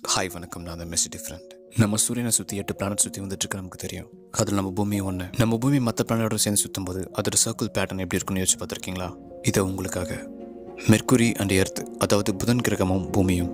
Hi வணக்கம் நான் தான் மெஸ் டிஃப்ரெண்ட் நம்ம சூரியனை சுற்றி எட்டு பிளானட் சுற்றி வந்துட்டு இருக்கு நமக்கு தெரியும் அதில் நம்ம பூமி ஒன்று நம்ம பூமி மற்ற பிளானட்டோட சேர்ந்து சுற்றும் போது அதோட சர்க்கிள் பேட்டர்ன் எப்படி இருக்குன்னு யோசிச்சு பார்த்துருக்கீங்களா இதை உங்களுக்காக மெர்க்குரி அண்ட் எர்த் அதாவது புதன் கிரகமும் பூமியும்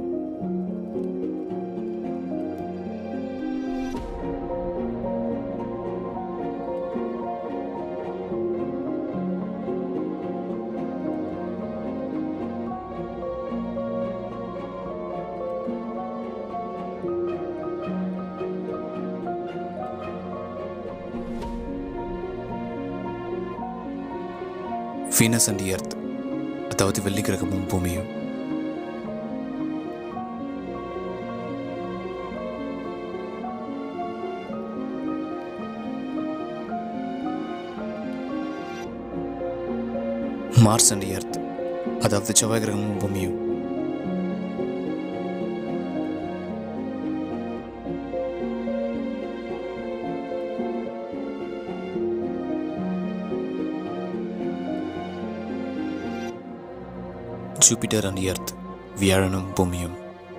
வீனஸ் அண்ட் எர்த் அதாவது வெள்ளி கிரகமும் பூமியும் மார்ஸ் அண்ட் எர்த் அதாவது செவ்வாய் கிரகமும் பூமியும் ஜூபிட்டர் அண்ட் எர்த் வியாழனும் பூமியும்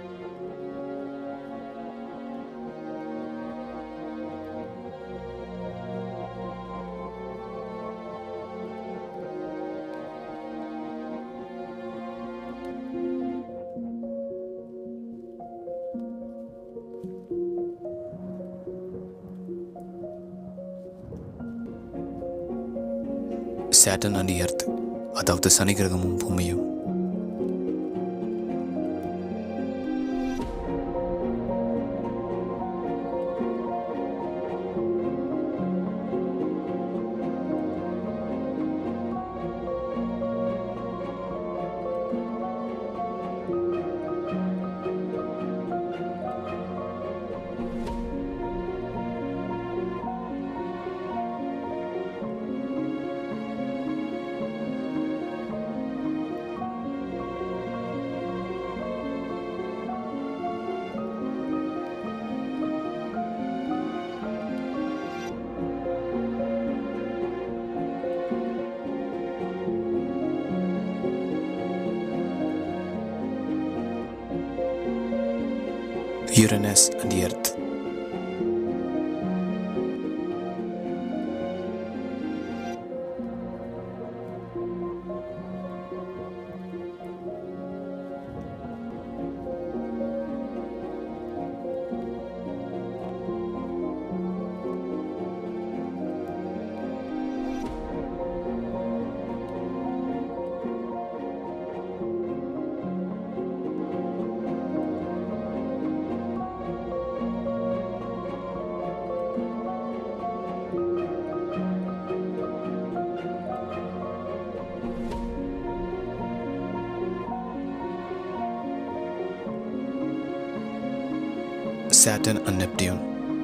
சேட்டன் அண்ட் எர்த் அதாவது சனி கிரகமும் பூமியும் Uranus and Earth. Saturn and Neptune.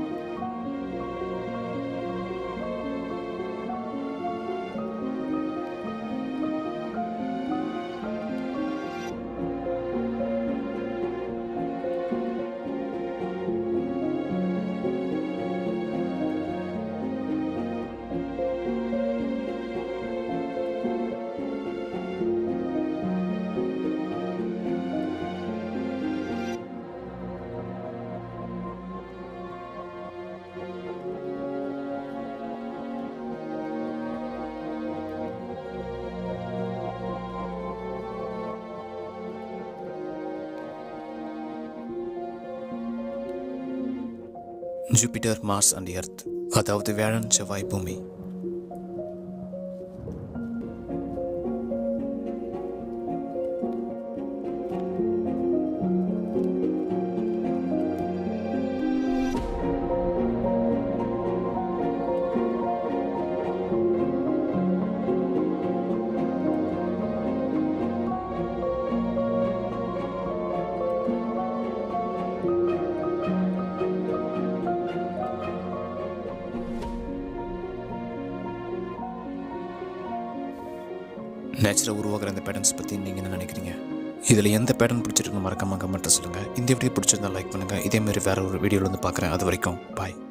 Jupiter Mars and Earth அதாவது வியாழன் செவ்வாய் பூமி நேச்சுரல் உருவாகிற இந்த பேட்டர்ன்ஸ் பற்றி நீங்கள் என்ன நினைக்கிறீங்க இதில் எந்த பேட்டர்ன் பிடிச்சிருக்குன்னு மறக்காம கமெண்ட்டில் சொல்லுங்கள் இந்த வீடியோ பிடிச்சிருந்தா லைக் பண்ணுங்கள் இதேமாரி வேறு ஒரு வீடியோவில் வந்து பார்க்குறேன் அது வரைக்கும் பாய்